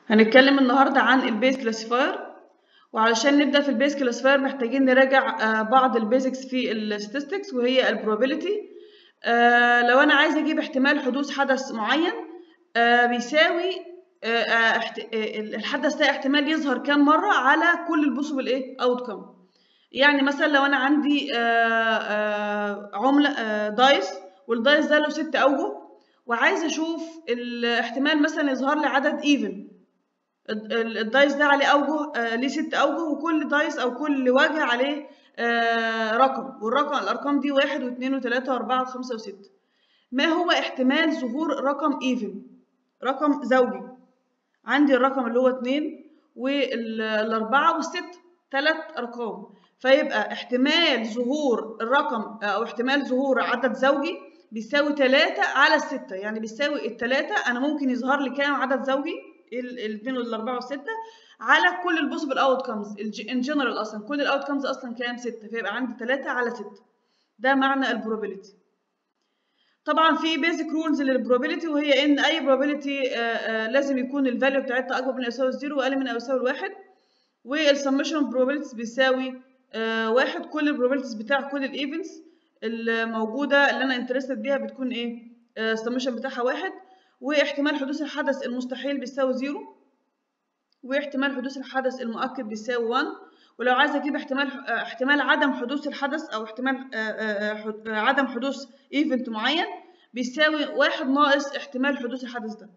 هنتكلم النهاردة عن البيز كلاسيفاير وعلشان نبدأ في البيز كلاسيفاير محتاجين نراجع آه، بعض البيزكس في الستاتستكس وهي البروبابيلتي لو أنا عايزة أجيب احتمال حدوث حدث معين آه، بيساوي آه، آه، احت- آه، الحدث ده احتمال يظهر كام مرة على كل البوسيبل ايه outcome يعني مثلا لو أنا عندي آه، آه، عملة آه، دايس والدايس ده له ست أوجه وعايزة أشوف الاحتمال مثلا يظهر لي عدد even ال- ال- الدايس ده عليه اوجه آه ليه ست اوجه وكل دايس او كل وجه عليه آه رقم والرقم الارقام دي واحد واثنين وثلاثة واربعة وخمسة وستة ما هو احتمال ظهور رقم ايفن رقم زوجي عندي الرقم اللي هو اتنين والاربعة والستة ثلاث ارقام فيبقى احتمال ظهور الرقم او احتمال ظهور عدد زوجي بيساوي ثلاثة على الستة يعني بيساوي الثلاثة انا ممكن يظهر لي كام عدد زوجي الاثنين والاربعة والستة على كل البوسيبل اوت كمز ان جنرال اصلا كل الاوت كمز اصلا كام ستة فيبقى عندي ثلاثة على ستة ده معنى البروبابيلتي طبعا في بيزك رولز للبروبابيلتي وهي ان اي probability آه، آه، لازم يكون الفاليو بتاعتها اكبر من او يساوي الزيرو واقل من او يساوي الواحد والسمشن اوف probabilities بيساوي آه، واحد كل البروبابيلتيز بتاع كل الايفنتس الموجوده اللي انا انترستد بيها بتكون ايه السمشن بتاعها واحد واحتمال حدوث الحدث المستحيل بيساوي زيرو واحتمال حدوث الحدث المؤكد بيساوي 1 ولو عايز اجيب احتمال آه، احتمال عدم حدوث الحدث او احتمال آه، آه، آه، حد- آه، عدم حدوث ايفنت معين بيساوي واحد ناقص احتمال حدوث الحدث ده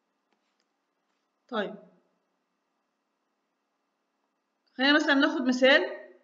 طيب خلينا مثلا ناخد مثال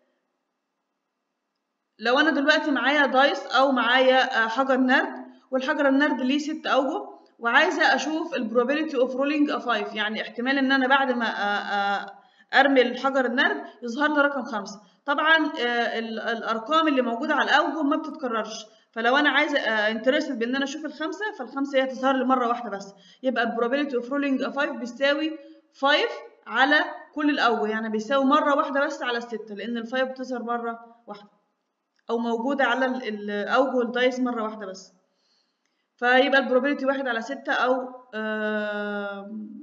لو انا دلوقتي معايا دايس او معايا آه، حجر نرد والحجر النرد ليه ست اوجه وعايزه اشوف البروبابيلتي اوف رولينج ا 5 يعني احتمال ان انا بعد ما آه، آه، ارمي الحجر النرد يظهر لي رقم خمسة طبعا آه، ال- الارقام اللي موجوده على الاوجه ما بتتكررش فلو انا عايزه انترستد بان انا اشوف الخمسه فالخمسه هي تظهر لي مره واحده بس يبقى البروبابيلتي اوف رولينج ا 5 بيساوي 5 على كل الاوجه يعني بيساوي مره واحده بس على السته لان الفايف بتظهر مره واحده او موجوده على ال- الاوجه الدايس مره واحده بس فيبقى البروبابيلتي واحد على ستة او آم،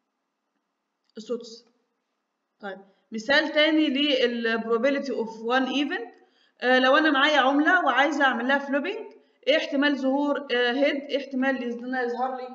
السدس طيب مثال تاني للبروبابيلتي اوف وان ايفنت لو انا معايا عمله وعايزه اعمل لها فلوبينج ايه احتمال ظهور هيد ايه احتمال ان أنا يظهر لي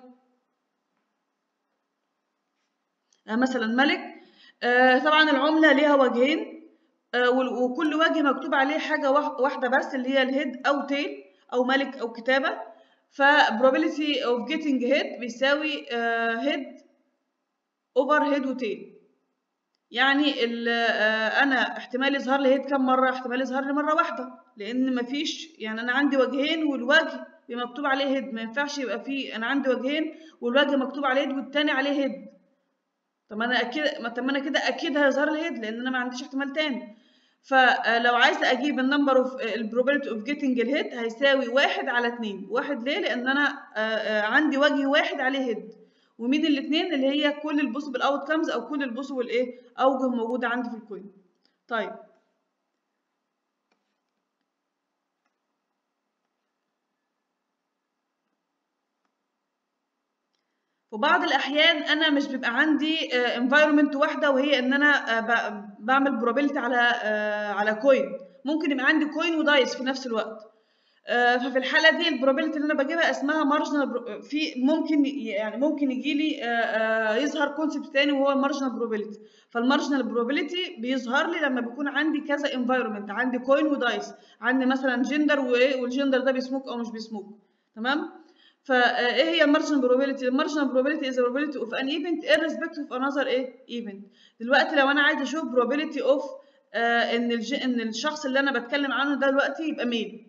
آه، مثلا ملك آه، طبعا العمله ليها وجهين آه، وال- وكل وجه مكتوب عليه حاجه واح- واحده بس اللي هي الهيد او تيل او ملك او كتابه ف probability of getting head بيساوي آه، head over head وتيل يعني ال- آه، انا احتمال يظهر لي هيد كم مره احتمال يظهر لي مره واحده لان مفيش يعني انا عندي وجهين والوجه بيبقى مكتوب عليه هيد ما ينفعش يبقى فيه انا عندي وجهين والوجه مكتوب عليه هيد والتاني عليه هيد طب ما انا اكيد ما طب ما انا كده اكيد هيظهر لي هيد لان انا ما عنديش احتمال تاني فلو عايزه اجيب النمبر اوف البروبابيلتي اوف جيتنج الهيد هيساوي واحد على اتنين واحد ليه لان انا آه، آه، عندي وجه واحد عليه هيد ومين الاتنين اللي هي كل البوسيبل اوت كامز او كل البوسيبل ايه اوجه موجوده عندي في الكوين طيب في بعض الأحيان أنا مش بيبقى عندي environment واحدة وهي إن أنا آه، ب- بعمل probability على آه، على كوين ممكن يبقى عندي كوين ودايس في نفس الوقت آه، ففي الحالة دي البروبابيلتي اللي أنا بجيبها اسمها marginal في ممكن ي- يعني ممكن يجي لي يظهر كونسبت تاني وهو المارجنال probability فالمارجنال probability بيظهر لي لما بيكون عندي كذا environment عندي كوين ودايس عندي مثلا جندر والجندر ده بيسموك أو مش بيسموك تمام فايه هي المارجنال probability المارجنال probability is the probability of an event irrespective of another ايه event دلوقتي لو انا عايز اشوف probability of آه ان الج... ان الشخص اللي انا بتكلم عنه ده دلوقتي يبقى ميل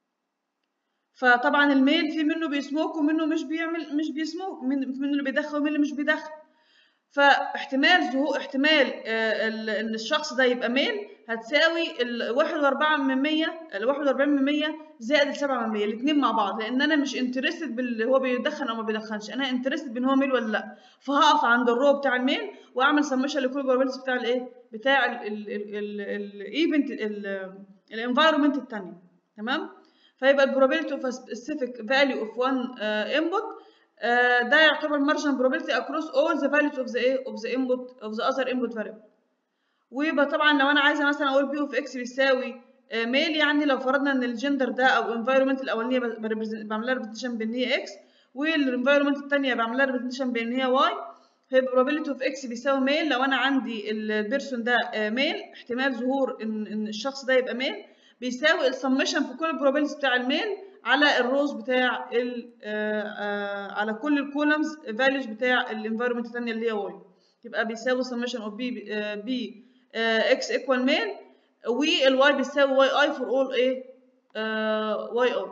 فطبعا الميل في منه بيسموك ومنه مش بيعمل مش بيسموك من منه اللي بيدخل ومنه اللي مش بيدخل فاحتمال ظهور احتمال آه، ال- ان الشخص ده يبقى ميل هتساوي ال 1.4 من 100 ال 41 من 100 زائد ال 7 من 100 الاثنين مع بعض لان انا مش انترستد باللي هو بيدخن او ما بيدخنش انا انترستد بان هو ميل ولا لا فهقف عند الرو بتاع الميل واعمل سمشن لكل البروبابيلتيز بتاع الايه بتاع الايفنت الانفايرمنت الثانيه تمام فيبقى البروبابيلتي اوف سبيسيفيك فاليو اوف وان انبوت آه، ده يعتبر marginal probability across all the values of the A of the input of the other input variable ويبقى طبعا لو انا عايزه مثلا اقول بي اوف اكس بيساوي آه، ميل يعني لو فرضنا ان الجندر ده او environment الاولانيه ب- بريبريزنت- بعملها ريبريزنتيشن بان هي اكس والانفايرمنت الثانيه بعملها ريبريزنتيشن بان هي واي هيبقى probability of x بيساوي ميل لو انا عندي البيرسون ده آه، ميل احتمال ظهور ان ان الشخص ده يبقى ميل بيساوي السمشن في كل البروبابيلتيز بتاع الميل على الروز بتاع ال آه، آه، على كل الكولمز فاليوز بتاع الانفايرمنت الثانيه اللي هي واي يبقى بيساوي summation of b b x equal ميل والواي بيساوي واي اي فور اول ايه واي اي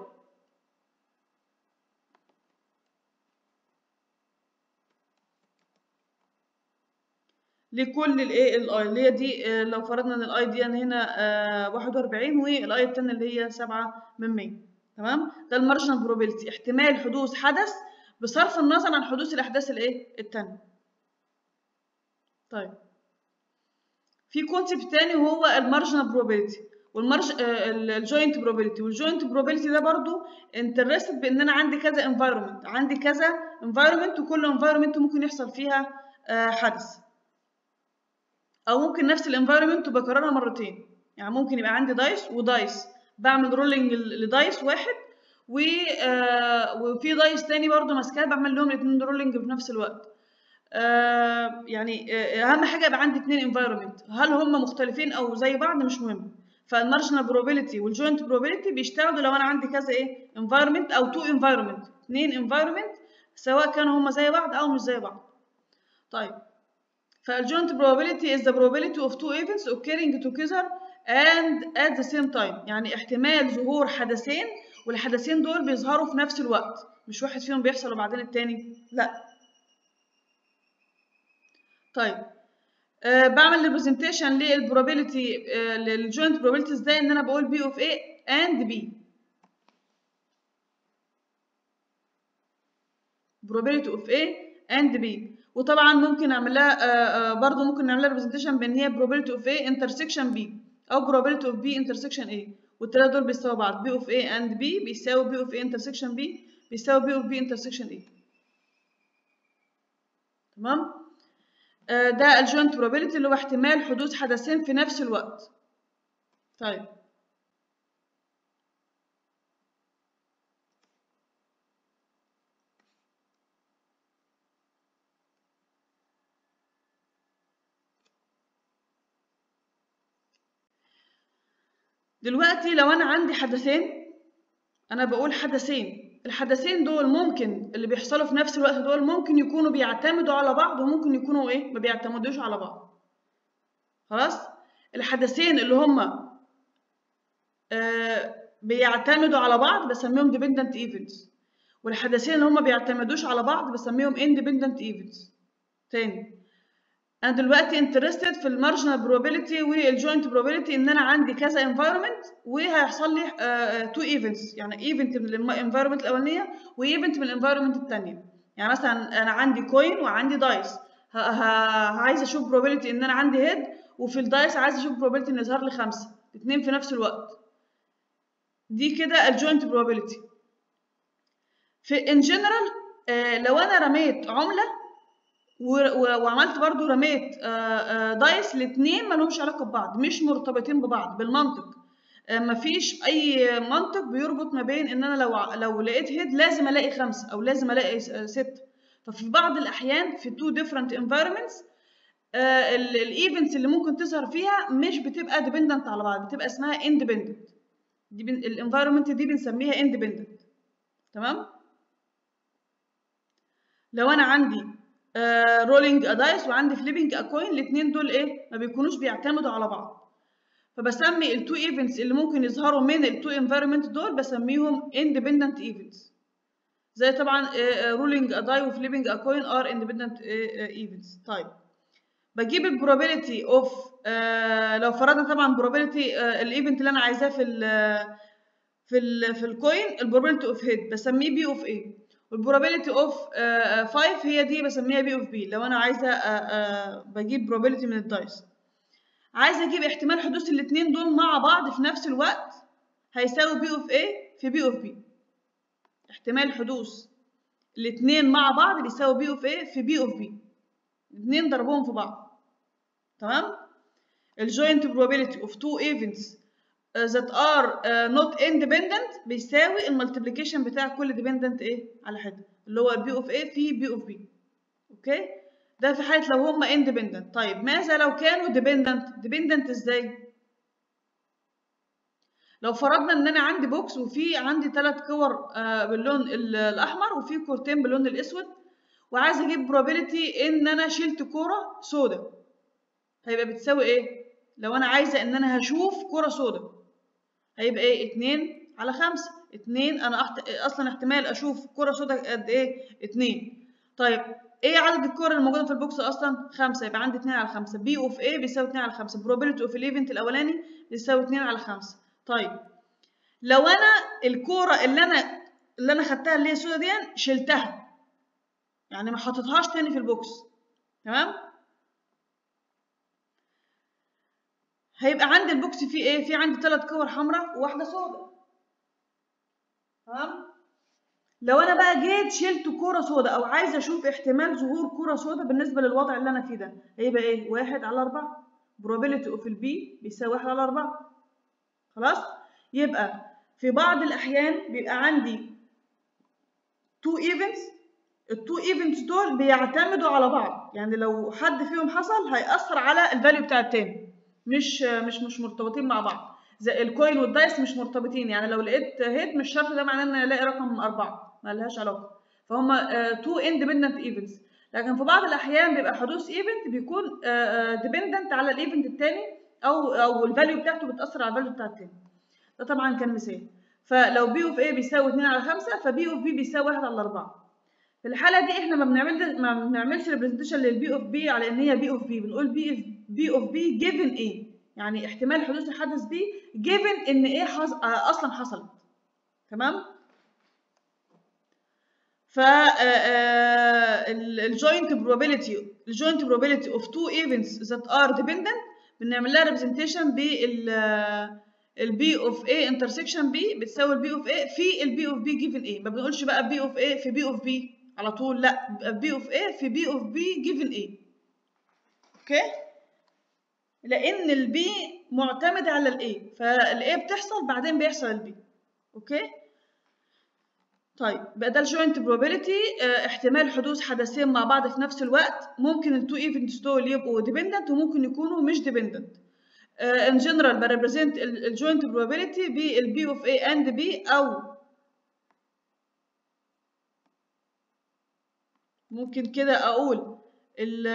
لكل الايه الاي اللي هي دي آه، لو فرضنا ان الاي دي أنا هنا آه، 41 والاي التانية اللي هي 7 من 100 تمام ده المارجنال بروبابيلتي احتمال حدوث حدث بصرف النظر عن حدوث الاحداث الايه التانية طيب في كونسيبت تاني وهو المارجنال بروبابيلتي والمارج الجوينت بروبابيلتي والجوينت بروبابيلتي ده برضو انترستد بان انا عندي كذا انفايرمنت عندي كذا انفايرمنت وكل انفايرمنت ممكن يحصل فيها آه، حدث او ممكن نفس الانفايرمنت وبكررها مرتين يعني ممكن يبقى عندي دايس ودايس بعمل رولينج لدايس واحد و آه، وفي دايس تاني برضو ماسكاه بعمل لهم الاثنين رولينج في نفس الوقت آه، يعني آه، اهم حاجه يبقى عندي اثنين انفايرمنت هل هم مختلفين او زي بعض مش مهم فالمارجنال بروبابيلتي والجوينت بروبابيلتي بيشتغلوا لو انا عندي كذا ايه انفايرمنت او تو انفايرمنت اثنين انفايرمنت سواء كانوا هم زي بعض او مش زي بعض طيب فالجوينت probability is the probability of two events occurring together and at the same time يعني احتمال ظهور حدثين والحدثين دول بيظهروا في نفس الوقت مش واحد فيهم بيحصل وبعدين التاني لا طيب أه بعمل representation للبروبابيلتي أه للجوينت probability ازاي ان انا بقول B of A and B probability of A and B وطبعا ممكن اعمل لها برضه ممكن نعمل لها ريبريزنتيشن بان هي probability of A intersection B او probability of B intersection A والثلاثه دول بيساووا بعض B of A and B بيساوي B of A intersection B بيساوي B of B intersection A تمام آه ده الجوينت probability اللي هو احتمال حدوث حدثين في نفس الوقت طيب دلوقتي لو انا عندي حدثين انا بقول حدثين الحدثين دول ممكن اللي بيحصلوا في نفس الوقت دول ممكن يكونوا بيعتمدوا على بعض وممكن يكونوا ايه ما بيعتمدوش على بعض خلاص الحدثين اللي هم آه بيعتمدوا على بعض بسميهم dependent events والحدثين اللي هم بيعتمدوش على بعض بسميهم independent events تاني انا دلوقتي interested في المارجنال probability والجوينت probability ان انا عندي كذا environment وهيحصل لي uh, two events يعني event من الانفايرمنت الاولانيه وايفنت من الانفايرمنت الثانيه يعني مثلا انا عندي كوين وعندي دايس عايزه اشوف probability ان انا عندي هيد وفي الدايس عايزه اشوف probability ان يظهر لي خمسه الاثنين في نفس الوقت دي كده الجوينت probability في ان جنرال uh, لو انا رميت عمله وعملت برضو رميت دايس الاثنين ما لهمش علاقه ببعض مش مرتبطين ببعض بالمنطق مفيش اي منطق بيربط ما بين ان انا لو لو لقيت هيد لازم الاقي خمسه او لازم الاقي سته ففي بعض الاحيان في تو ديفرنت انفايرمنتس الايفنتس اللي ممكن تظهر فيها مش بتبقى ديبندنت على بعض بتبقى اسمها اندبندنت دي الانفايرمنت دي بنسميها اندبندنت تمام لو انا عندي رولينج ادايس وعندي فليبنج اكوين الاثنين دول ايه ما بيكونوش بيعتمدوا على بعض فبسمي التو ايفنتس اللي ممكن يظهروا من التو انفايرمنت دول بسميهم اندبندنت ايفنتس زي طبعا رولينج اداي وفليبنج اكوين ار اندبندنت ايفنتس طيب بجيب البروبابيلتي اوف لو فرضنا طبعا بروبابيلتي الايفنت اللي انا عايزاه في ال في ال في الكوين البروبابيلتي اوف هيد بسميه بي اوف ايه والبروبابيلتي اوف 5 هي دي بسميها بي اوف بي لو انا عايزه uh, uh, بجيب بروبابيلتي من الدايس عايزه اجيب احتمال حدوث الاثنين دول مع بعض في نفس الوقت هيساوي بي اوف اي في بي اوف بي احتمال حدوث الاثنين مع بعض بيساوي بي اوف ايه في بي اوف بي الاثنين ضربهم في بعض تمام الجوينت probability of two events uh, that are uh, not independent بيساوي المالتيبليكيشن بتاع كل dependent ايه على حده اللي هو بي اوف ايه في بي اوف بي اوكي ده في حاله لو هما independent طيب ماذا لو كانوا dependent dependent ازاي لو فرضنا ان انا عندي بوكس وفي عندي ثلاث كور آه باللون الاحمر وفي كورتين باللون الاسود وعايز اجيب probability ان انا شلت كوره سوداء هيبقى بتساوي ايه لو انا عايزه ان انا هشوف كوره سوداء هيبقى ايه 2 على 5 2 انا أحت... اصلا احتمال اشوف كوره سوداء قد ايه 2 طيب ايه عدد الكور الموجوده في البوكس اصلا 5 يبقى عندي 2 على 5 بي اوف ايه بيساوي 2 على 5 probability اوف الايفنت الاولاني بيساوي 2 على 5 طيب لو انا الكوره اللي انا اللي انا خدتها اللي هي السوداء دي شلتها يعني ما حطيتهاش تاني في البوكس تمام هيبقى عندي البوكس فيه ايه فيه عندي ثلاث كور حمراء وواحده سوداء تمام لو انا بقى جيت شلت كوره سوداء او عايزه اشوف احتمال ظهور كوره سوداء بالنسبه للوضع اللي انا فيه ده هيبقى ايه واحد على أربعة probability of البي بيساوي واحد على أربعة خلاص يبقى في بعض الأحيان بيبقى عندي two events التو ايفنتس دول بيعتمدوا على بعض يعني لو حد فيهم حصل هيأثر على الفاليو بتاع التاني مش مش مش مرتبطين مع بعض زي الكوين والدايس مش مرتبطين يعني لو لقيت هيد مش شرط ده معناه ان انا الاقي رقم أربعة ما لهاش علاقة فهم تو اندبندنت ايفنتس لكن في بعض الأحيان بيبقى حدوث ايفنت بيكون ديبندنت على الايفنت التاني أو أو الفاليو بتاعته بتأثر على الفاليو بتاع التاني ده طبعا كان مثال فلو بي اوف اي بيساوي 2 على 5 فبي اوف بي بيساوي 1 على 4 في الحاله دي احنا ما بنعمل ما بنعملش ريبريزنتيشن للبي اوف بي على ان هي بي اوف بي بنقول بي بي اوف بي جيفن ايه يعني احتمال حدوث الحدث بي جيفن ان ايه حص... اصلا حصلت تمام ف الجوينت probability الجوينت probability of two events that are dependent بنعمل لها ريبريزنتيشن بال البي اوف اي انترسكشن بي بتساوي البي اوف اي في البي اوف بي جيفن ايه ما بنقولش بقى بي اوف اي في بي اوف بي على طول لا بي اوف اي في بي اوف بي جيفن ايه اوكي لان البي معتمد على الاي فالاي بتحصل بعدين بيحصل البي اوكي طيب بقى ده الجوينت probability اه احتمال حدوث حدثين مع بعض في نفس الوقت ممكن التو ايفنتس دول يبقوا ديبندنت وممكن يكونوا مش ديبندنت ان جنرال بريبريزنت الجوينت probability بالبي اوف اي اند بي او ممكن كده اقول ال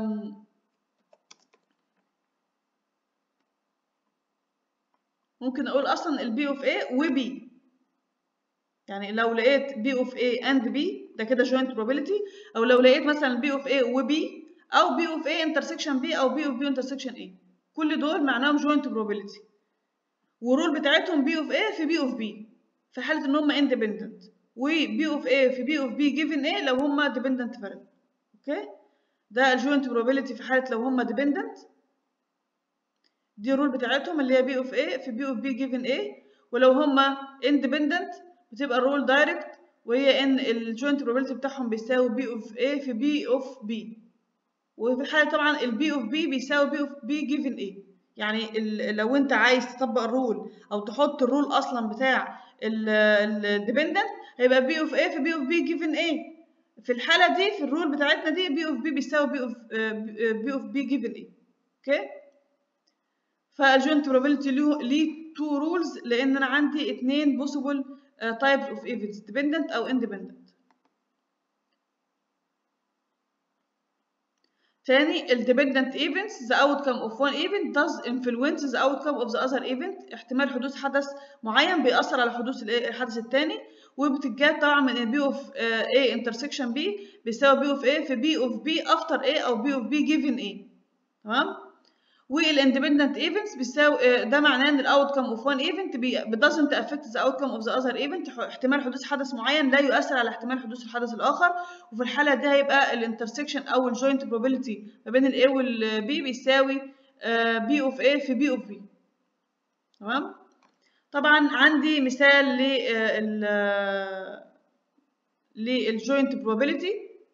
ممكن اقول اصلا البي اوف اي وبي يعني لو لقيت بي اوف اي اند بي ده كده جوينت probability او لو لقيت مثلا بي اوف اي وبي او بي اوف اي انترسكشن بي او بي اوف بي انترسكشن اي كل دول معناهم جوينت probability والرول بتاعتهم بي اوف اي في بي اوف بي في حاله ان هم اندبندنت وبي اوف اي في بي اوف بي جيفن اي لو هم ديبندنت فاريبل اوكي ده الجوينت probability في حاله لو هم ديبندنت دي الرول بتاعتهم اللي هي بي اوف اي في بي اوف بي جيفن اي ولو هم اندبندنت بتبقى الرول دايركت وهي ان الجوينت probability بتاعهم بيساوي بي اوف اي في بي اوف بي وفي الحاله طبعا البي اوف بي بيساوي بي اوف بي جيفن ايه يعني لو انت عايز تطبق الرول او تحط الرول اصلا بتاع الديبندنت هيبقى بي اوف ايه في بي اوف بي جيفن ايه في الحاله دي في الرول بتاعتنا دي بي اوف بي بيساوي بي اوف بي اوف بي جيفن ايه اوكي فالجوينت probability ليه تو رولز لان انا عندي اتنين possible types of events dependent او independent تاني ال dependent events the outcome of one event does influence the outcome of the other event احتمال حدوث حدث معين بيأثر على حدوث الحدث التاني وبتتجاب طبعا من b of A intersection B بيساوي B of A في B of B after A أو B of B given A تمام والاندبندنت ايفنتس بيساوي ده معناه ان الاوتكم اوف وان ايفنت doesn't affect the outcome of the other event احتمال حدوث حدث معين لا يؤثر على احتمال حدوث الحدث الاخر وفي الحاله دي هيبقى الانترسكشن او الجوينت probability ما بين الاي والبي بيساوي بي اوف اي في بي اوف بي تمام طبعا عندي مثال لل للجوينت probability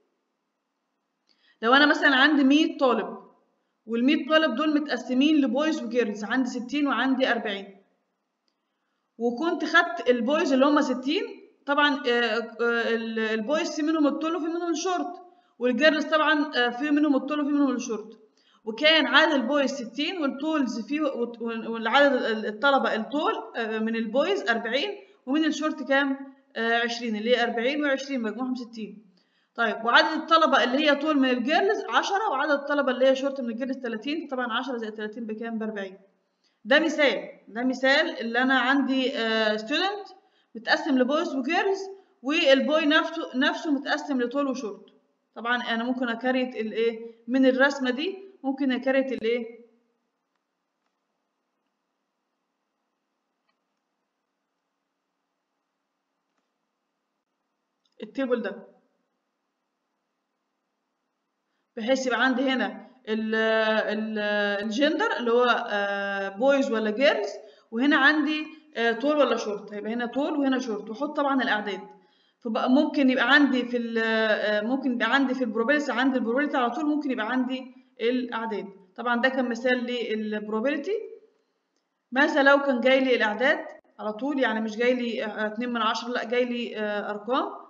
لو انا مثلا عندي 100 طالب وال 100 طالب دول متقسمين لبويز وجيرلز عندي 60 وعندي 40 وكنت خدت البويز اللي هم 60 طبعا البويز في منهم الطول وفي منهم الشورت والجيرلز طبعا في منهم الطول وفي منهم الشورت وكان عدد البويز 60 والتولز فيه والعدد الطلبه الطول من البويز 40 ومن الشورت كام 20 اللي هي 40 و20 مجموعهم 60 طيب وعدد الطلبه اللي هي طول من الجيرلز 10 وعدد الطلبه اللي هي شورت من الجيرلز 30 طبعا 10 زائد 30 بكام ب 40 ده مثال ده مثال اللي انا عندي ستودنت متقسم لبويز وجيرلز والبوي نفسه نفسه متقسم لطول وشورت طبعا انا ممكن اكريت الايه من الرسمه دي ممكن اكريت الايه التيبل ده بحيث يبقى عندي هنا الجندر اللي هو بويز ولا جيرلز وهنا عندي طول ولا شورت هيبقى هنا طول وهنا شورت واحط طبعا الاعداد فبقى ممكن يبقى عندي في ممكن يبقى عندي في البروبابيلتي عندي البروبابيلتي على طول ممكن يبقى عندي الاعداد طبعا ده كان مثال للبروبابيلتي ماذا لو كان جاي لي الاعداد على طول يعني مش جاي لي 2 من 10 لا جاي لي ارقام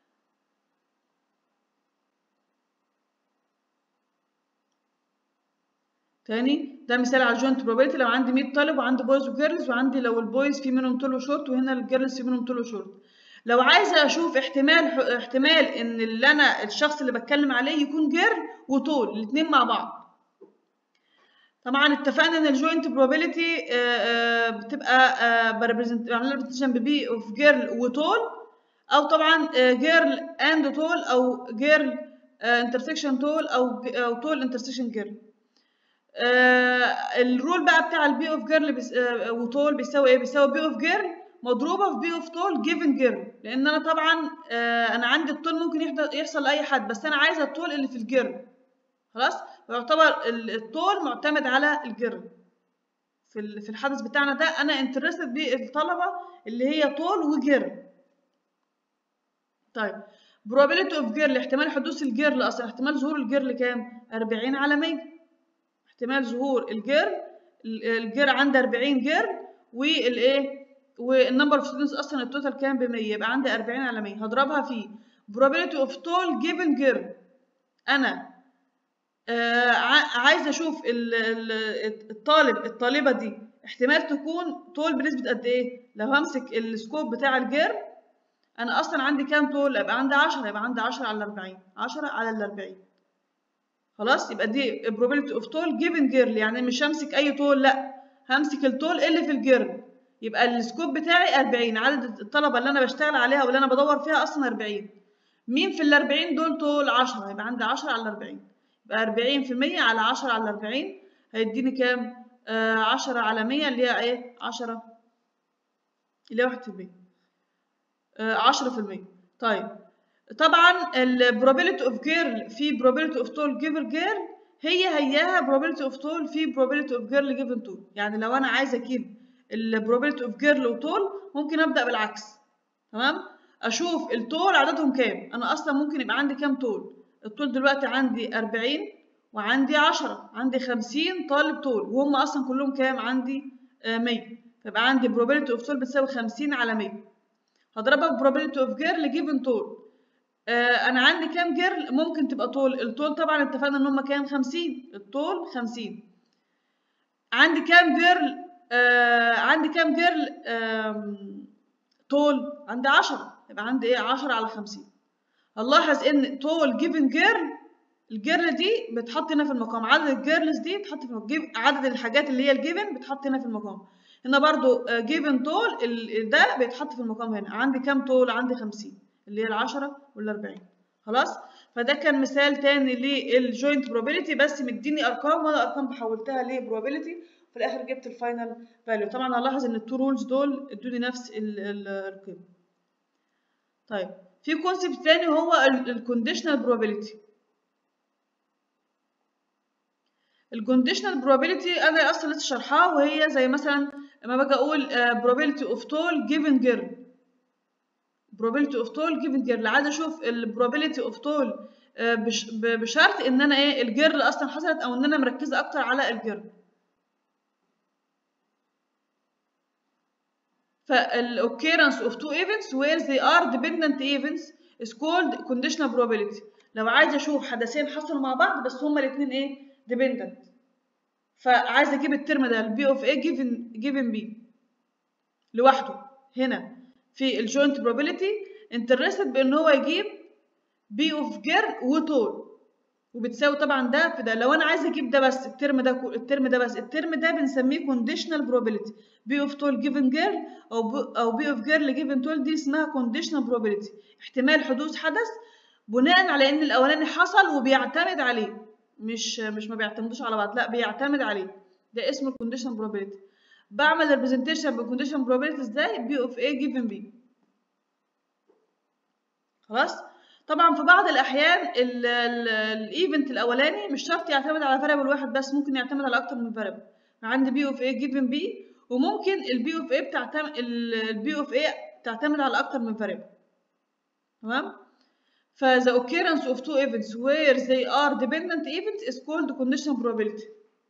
تاني ده مثال على الجوينت probability لو عندي 100 طالب وعندي بويز وجيرلز وعندي لو البويز في منهم طول وشورت وهنا الجيرلز في منهم طول وشورت لو عايزه اشوف احتمال احتمال ان اللي انا الشخص اللي بتكلم عليه يكون جيرل وطول الاثنين مع بعض طبعا اتفقنا ان الجوينت probability بتبقى بريبريزنت بعمل لها ريبريزنتيشن ببي اوف جيرل وطول او طبعا جيرل اند طول او جيرل انترسكشن طول او او طول انترسكشن جيرل آه الرول بقى بتاع البي اوف جيرل بيس آه وطول بيساوي ايه بيساوي بي اوف جيرل مضروبه في بي اوف طول جيفن جيرل لان انا طبعا آه انا عندي الطول ممكن يحصل لاي حد بس انا عايزه الطول اللي في الجيرل خلاص ويعتبر الطول معتمد على الجيرل في في الحدث بتاعنا ده انا انترستد بالطلبه اللي هي طول وجيرل طيب probability of جيرل احتمال حدوث الجيرل اصلا احتمال ظهور الجيرل كام 40 على 100 احتمال ظهور الجير الجير عندي 40 جير والايه والنمبر اوف ستودنتس اصلا التوتال كام ب 100 يبقى عندي 40 على 100 هضربها في probability of tall given girl انا آه عايزه اشوف الطالب الطالبه دي احتمال تكون طول بنسبه قد ايه لو همسك السكوب بتاع الجير انا اصلا عندي كام طول يبقى عندي 10 يبقى عندي 10 على 40 10 على ال 40 خلاص يبقى دي probability of tall given girl يعني مش همسك اي طول لا همسك الطول اللي في الجيرل يبقى السكوب بتاعي 40 عدد الطلبه اللي انا بشتغل عليها واللي انا بدور فيها اصلا 40 مين في ال 40 دول طول 10 يبقى عندي 10 على 40 يبقى 40% على 10 على 40 هيديني كام آه 10 على 100 اللي هي ايه 10 اللي هي 1% آه 10% طيب طبعا ال probability of girl في probability of tall given girl هي هياها probability of tall في probability of girl given tall يعني لو انا عايزه اجيب ال probability of girl وطول ممكن ابدا بالعكس تمام اشوف الطول عددهم كام انا اصلا ممكن يبقى عندي كام طول الطول دلوقتي عندي 40 وعندي 10 عندي 50 طالب طول وهم اصلا كلهم كام عندي 100 فيبقى عندي probability of tall بتساوي 50 على 100 هضربها ب probability of girl given طول آه انا عندي كام جيرل ممكن تبقى طول الطول طبعا اتفقنا ان هم كام 50 الطول 50 عندي كام جيرل آه عندي كام جيرل آه طول عندي 10 يبقى عندي ايه 10 على 50 هنلاحظ ان طول جيفن جيرل الجيرل دي بتحط هنا في المقام عدد الجيرلز دي بتحط في المقام عدد الحاجات اللي هي الجيفن بتحط هنا في المقام هنا برضو جيفن طول ده بيتحط في المقام هنا عندي كام طول عندي 50 اللي هي العشرة والأربعين خلاص فده كان مثال تاني للجوينت probability بس مديني أرقام وأنا أرقام حولتها لبروبابيلتي في الآخر جبت الفاينل فاليو طبعا هلاحظ إن التو رولز دول ادوني نفس القيمة طيب في كونسيبت تاني هو الكونديشنال probability الكونديشنال probability انا اصلا لسه شرحها وهي زي مثلا لما باجي اقول probability of tall given girl probability of tall given girl عايزه اشوف ال probability of tall آه، بش- ب- بشرط ان انا ايه الجيرل اصلا حصلت او ان انا مركزه اكتر على الجيرل فال occurrence of two events where they are dependent events is called conditional probability لو عايز اشوف حدثين حصلوا مع بعض بس هما الاثنين ايه dependent فعايز اجيب الترم ده البي اوف A given given B لوحده هنا في الجوينت probability interested بان هو يجيب بي اوف جير وطول وبتساوي طبعا ده في ده لو انا عايزه اجيب ده بس الترم ده كو- الترم ده بس الترم ده بنسميه conditional probability بي اوف طول given girl او ب- او بي اوف جيرل given طول دي اسمها conditional probability احتمال حدوث حدث بناء على ان الاولاني حصل وبيعتمد عليه مش مش ما بيعتمدوش على بعض لا بيعتمد عليه ده اسمه الكونديشن probability بعمل الريبريزنتيشن بالكونديشن probability ازاي بي اوف A given B خلاص طبعا في بعض الاحيان الايفنت الاولاني مش شرط يعتمد على فاريبل واحد بس ممكن يعتمد على اكتر من فاريبل عندي بي اوف اي جيفن بي وممكن البي اوف اي بتعتمد البي اوف اي تعتمد على اكتر من فاريبل تمام ف the occurrence of two events where they are dependent events is called conditional probability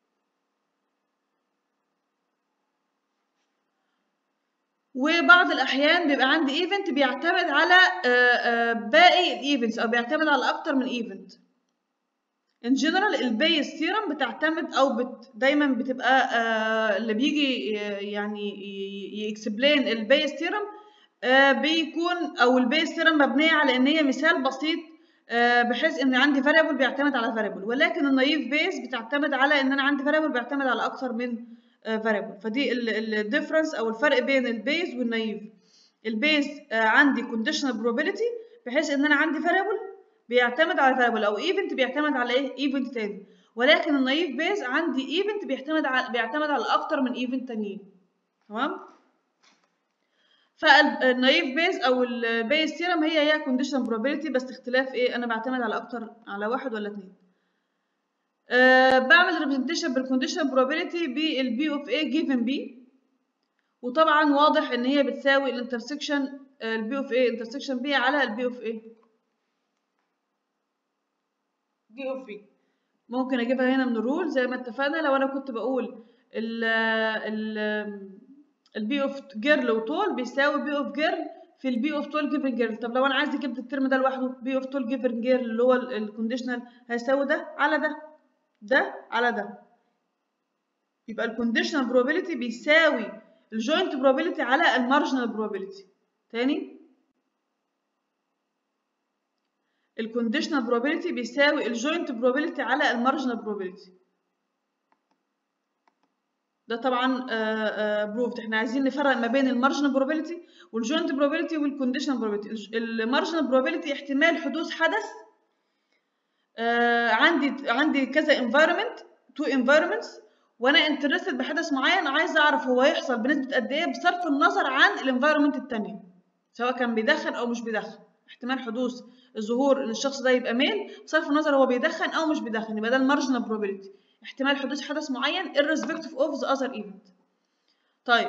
وبعض الاحيان بيبقى عندي ايفنت بيعتمد على آه، آه، باقي الايفنتس او بيعتمد على اكتر من ايفنت ان جنرال البيس ثيرم بتعتمد او بت دايما بتبقى آه، اللي بيجي آه، يعني يكسبلين البيس ثيرم بيكون او البيس ثيرم مبنيه على ان هي مثال بسيط آه، بحيث ان عندي فاريبل بيعتمد على فاريبل ولكن النايف بيس بتعتمد على ان انا عندي فاريبل بيعتمد على اكتر من فاريبل فدي الديفرنس او الفرق بين البيز والنايف البيز آه، عندي conditional probability بحيث ان انا عندي فاريبل بيعتمد على فاريبل او ايفنت بيعتمد على ايه ايفنت تاني ولكن النايف بيز عندي ايفنت بيعتمد على بيعتمد على اكتر من ايفنت تانيين تمام فالنايف بيز او البيز ثيرم هي هي conditional probability بس اختلاف ايه انا بعتمد على اكتر على واحد ولا اتنين أه بعمل representation بالconditional probability بالبي اوف A given B وطبعا واضح ان هي بتساوي الانترسكشن البي اوف A intersection B على البي اوف A بي اوف B ممكن اجيبها هنا من الرول زي ما اتفقنا لو انا كنت بقول ال ال البي اوف جيرل وطول بيساوي بي اوف جيرل في البي اوف طول جيفن جيرل طب لو انا عايز اجيب الترم ده لوحده بي اوف طول جيفن جيرل اللي هو الكونديشنال هيساوي ده على ده ده على ده يبقى الكونديشنال probability بيساوي الجوينت probability على المارجنال probability تاني الكونديشنال probability بيساوي الجوينت probability على المارجنال probability ده طبعا بروفد احنا عايزين نفرق ما بين المارجنال probability والجوينت probability والكونديشنال probability المارجنال probability احتمال حدوث حدث آه عندي عندي كذا environment two environments وانا انترستد بحدث معين عايز اعرف هو هيحصل بنسبه قد ايه بصرف النظر عن الانفايرمنت التانية سواء كان بيدخن او مش بيدخن احتمال حدوث الظهور ان الشخص ده يبقى ميل بصرف النظر هو بيدخن او مش بيدخن يبقى ده المارجنال probability احتمال حدوث حدث معين irrespective of the other event طيب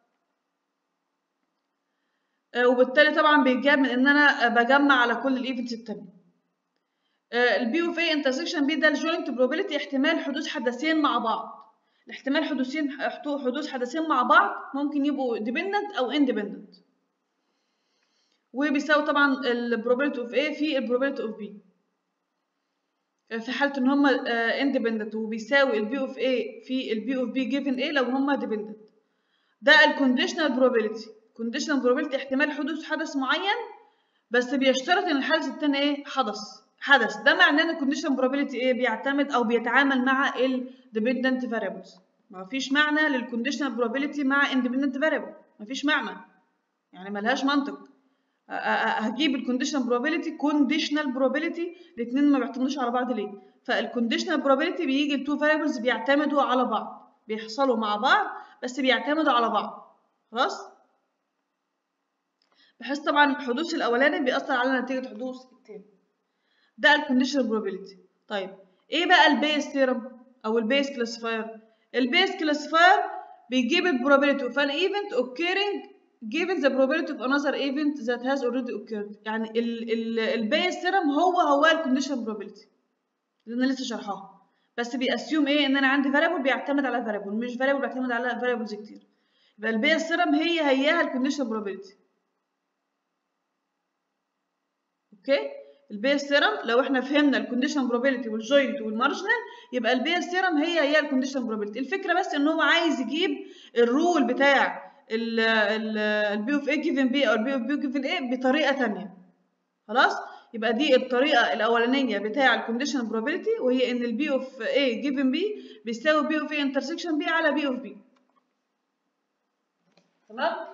آه وبالتالي طبعا بيتجاب من ان انا بجمع على كل الايفنتس التانية البي اوف اي انترسكشن بي ده الجوينت probability احتمال حدوث حدثين مع بعض الاحتمال حدوثين حدوث حدثين مع بعض ممكن يبقوا dependent او independent وبيساوي طبعا ال probability of A في ال probability of B في حالة ان هما independent وبيساوي ال B of A في ال B of B given A لو هما dependent ده ال conditional probability conditional probability احتمال حدوث حدث معين بس بيشترط ان الحدث التاني ايه حدث حدث ده معناه ان الكونديشن probability ايه بيعتمد او بيتعامل مع ال dependent variables ما فيش معنى للكونديشنال probability مع independent variable ما فيش معنى يعني ملهاش منطق هجيب الكونديشنال probability conditional probability الاثنين ما بيعتمدوش على بعض ليه فالكونديشنال probability بيجي التو variables بيعتمدوا على بعض بيحصلوا مع بعض بس بيعتمدوا على بعض خلاص بحيث طبعا الحدوث الاولاني بيأثر على نتيجه حدوث التاني ده الكونديشنال probability طيب ايه بقى البيس ثيرم او البيس كلاسيفاير البيس كلاسيفاير بيجيب البروبابيلتي اوف ان ايفنت occurring given the probability of another event that has already occurred يعني ال ال الباقي السيرم هو هو الكونديشن probability اللي انا لسه شرحها بس بيأسيوم ايه ان انا عندي variable بيعتمد على variable مش variable بيعتمد على variables كتير يبقى الباقي السيرم هي هياها الكونديشن probability اوكي البيس سيرم لو احنا فهمنا الكونديشن بروبابيلتي والجوينت والمارجنال يبقى البيس سيرم هي هي الكونديشن بروبابيلتي الفكره بس ان هو عايز يجيب الرول بتاع البي اوف اي جيفن بي او البي اوف بي جيفن اي بطريقه ثانيه خلاص يبقى دي الطريقه الاولانيه بتاع الكونديشن بروبابيلتي وهي ان البي اوف اي جيفن بي بيساوي بي اوف اي انترسكشن بي على بي اوف بي تمام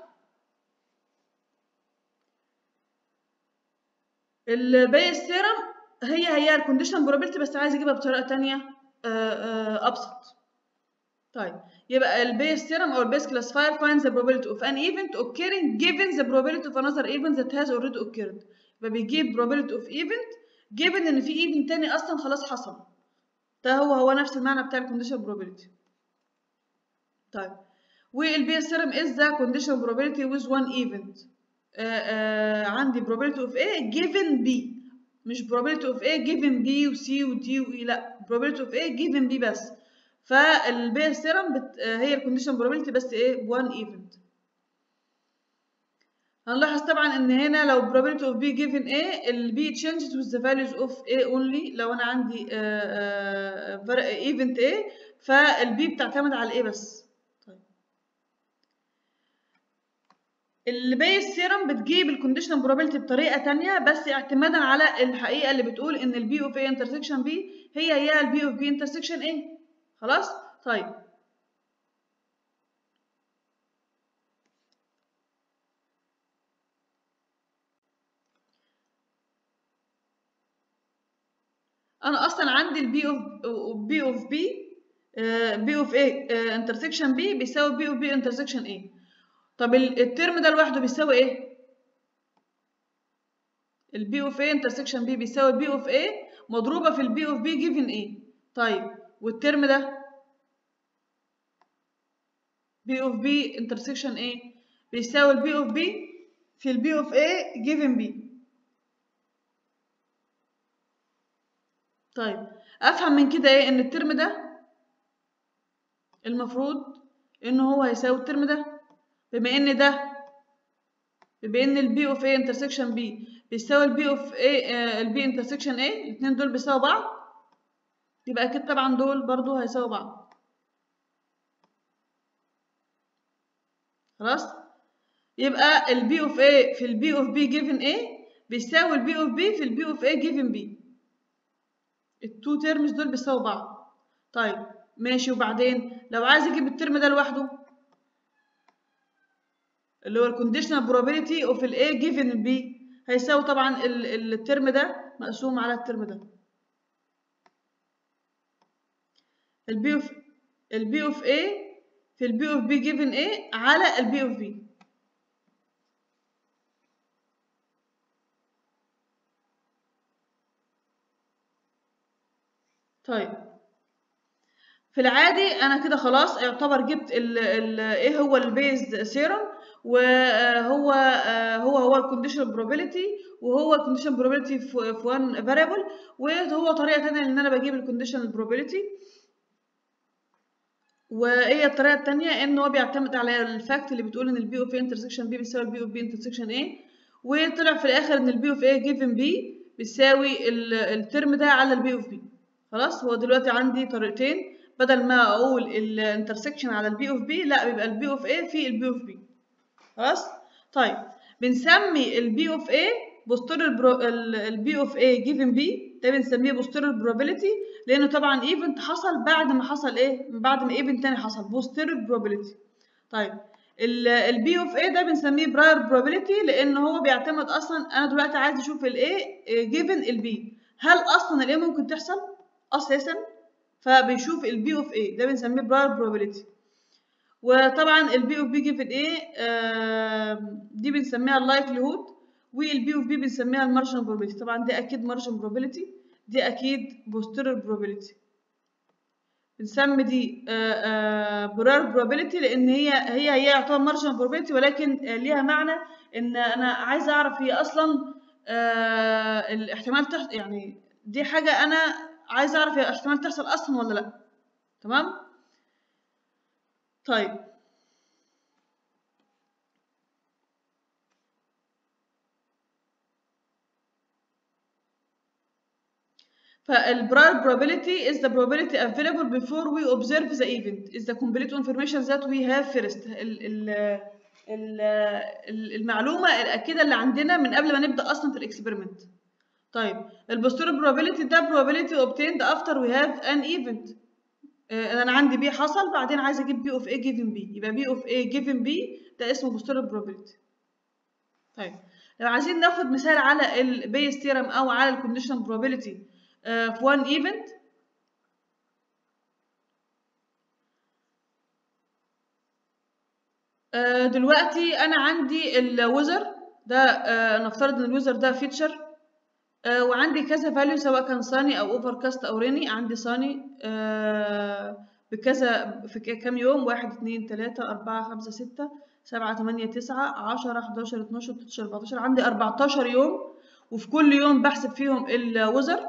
البيس سيرم هي هي الكونديشن بروبابيلتي بس عايز اجيبها بطريقه ثانيه ابسط طيب يبقى البيس سيرم او البيس كلاسيفاير finds the probability of an event occurring given the probability of another event that has already occurred يبقى بيجيب probability of event given ان في event تاني اصلا خلاص حصل ده هو هو نفس المعنى بتاع الكونديشن probability طيب والبيس سيرم is the condition probability with one event آه آه عندي probability of A given B مش probability of A given B و C و D و E لا probability of A given B بس فالبي سيرم بت... آه هي الكونديشن probability بس ايه one event هنلاحظ طبعا ان هنا لو probability of B given A ال B changes with the values of A only لو انا عندي event A فال B بتعتمد على A بس البيس سيرم بتجيب الكونديشنال بروبابيلتي بطريقه تانية بس اعتمادا على الحقيقه اللي بتقول ان البي اوف اي انترسكشن بي هي هي البي اوف بي انترسكشن ايه خلاص طيب انا اصلا عندي البي اوف بي اوف بي بي اوف اي انترسكشن بي بيساوي بي اوف بي انترسكشن ايه طب الترم ده لوحده بيساوي ايه البي اوف اي انترسكشن بي بيساوي البي اوف اي مضروبه في البي اوف بي جيفن ايه طيب والترم ده بي اوف بي انترسكشن ايه بيساوي البي اوف بي في البي اوف اي جيفن بي طيب افهم من كده ايه ان الترم ده المفروض ان هو هيساوي الترم ده بما ان ده بما ان البي اوف اي انترسكشن بي بيساوي البي اوف اي البي انترسكشن اي الاثنين دول بيساوي بعض يبقى اكيد طبعا دول برضو هيساوي بعض خلاص يبقى البي اوف اي في البي اوف بي جيفن اي بيساوي البي اوف بي في البي اوف اي جيفن بي التو تيرمز دول بيساوي بعض طيب ماشي وبعدين لو عايز اجيب الترم ده لوحده اللي هو الكونديشنال probability اوف الاي جيفن البي هيساوي طبعا الترم ده مقسوم على الترم ده البي اوف البي اوف اي في البي اوف بي جيفن اي على البي اوف بي طيب في العادي انا كده خلاص يعتبر جبت ال ال ايه هو البيز سيرم وهو هو هو الكونديشن بروبابيلتي وهو الكونديشن بروبابيلتي في وان فاريبل وهو طريقه ثانيه ان انا بجيب الكونديشن بروبابيلتي وايه الطريقه الثانيه ان هو بيعتمد على الفاكت اللي بتقول ان البي اوف اي انترسكشن بي بيساوي البي اوف بي انترسكشن ايه وطلع في الاخر ان البي اوف اي جيفن بي بيساوي الترم ده على البي اوف بي خلاص هو دلوقتي عندي طريقتين بدل ما اقول الانترسكشن على البي اوف بي لا بيبقى البي اوف اي في البي اوف بي خلاص طيب بنسمي البي اوف اي بوستيريور البي اوف اي جيفن بي ده بنسميه بوستيريور بروبابيلتي لانه طبعا ايفنت حصل بعد ما حصل ايه بعد ما ايفنت تاني حصل بوستيريور بروبابيلتي طيب البي اوف اي ده بنسميه براير بروبابيلتي لان هو بيعتمد اصلا انا دلوقتي عايز اشوف الاي جيفن البي هل اصلا الاي ممكن تحصل اساسا فبيشوف البي اوف اي ده بنسميه براير بروبابيلتي وطبعا البي اوف بي جيفن ايه دي بنسميها اللايكليهود والبي اوف بي بنسميها المارجن بروبابيلتي طبعا دي اكيد مارجن بروبابيلتي دي اكيد بوستيريور بروبابيلتي بنسمي دي برار probability لان هي هي هي يعتبر marginal probability ولكن آه، ليها معنى ان انا عايزه اعرف هي اصلا آه، الاحتمال تحصل يعني دي حاجه انا عايزه اعرف هي احتمال تحصل اصلا ولا لا تمام طيب فالبراير probability is the probability available before we observe the event is the complete information that we have first ال ال ال ال- المعلومة الأكيدة اللي عندنا من قبل ما نبدأ أصلا في الإكسبيرمنت طيب البوستور probability ده probability obtained after we have an event آه، أنا عندي بي حصل بعدين عايز أجيب بي اوف A given B يبقى بي اوف A given B ده اسمه بوستور probability طيب لو عايزين ناخد مثال على البيس ثيرم أو على الكونديشن probability آه، في one event آه، دلوقتي انا عندي الويزر ده آه، نفترض ان الويزر ده فيتشر وعندي كذا فاليو سواء كان صاني او اوفر كاست او ريني عندي صاني آه، بكذا في ك- كام يوم واحد اتنين تلاتة أربعة خمسة ستة سبعة تمانية تسعة عشرة حداشر اتناشر تلاتاشر أربعتاشر عندي أربعتاشر يوم وفي كل يوم بحسب فيهم الويزر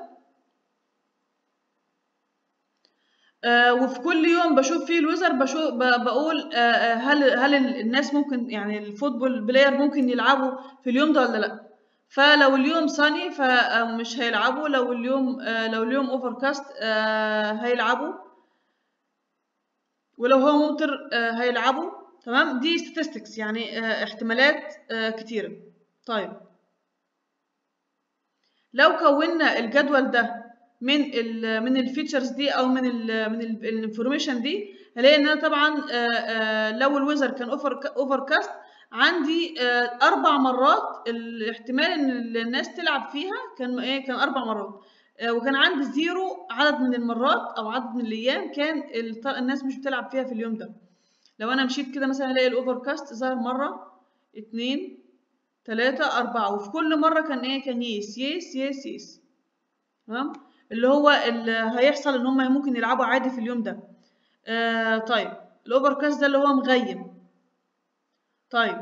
آه، وفي كل يوم بشوف فيه الويزر بشوف ب- بقول آه، آه، هل هل ال- الناس ممكن يعني الفوتبول بلاير ممكن يلعبوا في اليوم ده ولا لا فلو اليوم صني فمش هيلعبوا لو اليوم آه، لو اليوم اوفر كاست هيلعبوا ولو هو ممطر آه، هيلعبوا تمام دي statistics يعني آه، احتمالات آه، كتيرة طيب لو كونا الجدول ده من ال من الفيتشرز دي او من ال من الانفورميشن دي هلاقي ان انا طبعا آه، آه، لو الويزر كان اوفر اوفر كاست عندي آه، اربع مرات الاحتمال ان الناس تلعب فيها كان ايه كان اربع مرات آه، وكان عندي زيرو عدد من المرات او عدد من الايام كان الط- الناس مش بتلعب فيها في اليوم ده لو انا مشيت كده مثلا الاقي الاوفر كاست ظهر مره اتنين تلاتة أربعة وفي كل مرة كان إيه كان يس يس يس يس تمام اللي هو اللي هيحصل إن هما ممكن يلعبوا عادي في اليوم ده آه طيب الأوفر كاست ده اللي هو مغيم طيب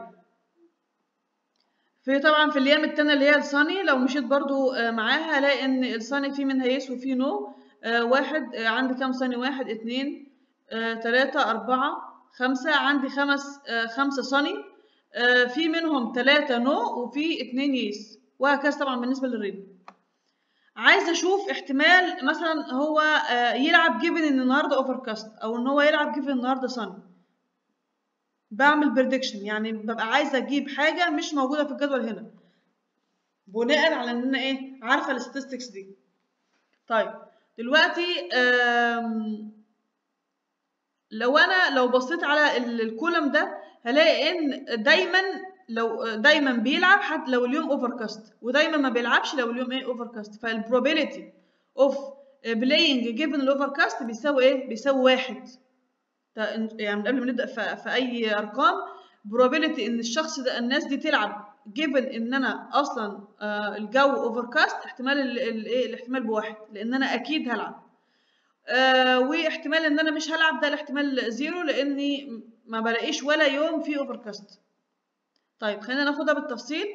في طبعا في الأيام التانية اللي هي الصاني لو مشيت برضو آه معاها هلاقي إن الصاني فيه منها يس وفيه نو آه واحد آه عندي كام صاني واحد اتنين آه تلاتة أربعة خمسة عندي خمس آه خمسة صاني آه، في منهم ثلاثة نو وفي اتنين يس وهكذا طبعا بالنسبة للريد عايزة أشوف احتمال مثلا هو آه، يلعب جيفن إن النهاردة أوفر كاست أو إن هو يلعب جيفن النهاردة صن بعمل بريدكشن يعني ببقى عايزة أجيب حاجة مش موجودة في الجدول هنا بناء على إن أنا إيه عارفة الستاتستكس دي طيب دلوقتي آم، لو انا لو بصيت على ال- الكولم ده هلاقي ان دايما لو دايما بيلعب حتى لو اليوم اوفر كاست ودايما ما بيلعبش لو اليوم ايه اوفر كاست فالبروبابيلتي اوف بلاينج جيفن الاوفر كاست بيساوي ايه بيساوي واحد ده إن- يعني من قبل ما نبدا في, في اي ارقام probability ان الشخص ده الناس دي تلعب given ان انا اصلا آه، الجو اوفر كاست احتمال ال- ال- ايه الاحتمال بواحد لان انا اكيد هلعب آه واحتمال ان انا مش هلعب ده الاحتمال زيرو لاني ما بلاقيش ولا يوم فيه اوفر كاست طيب خلينا ناخدها بالتفصيل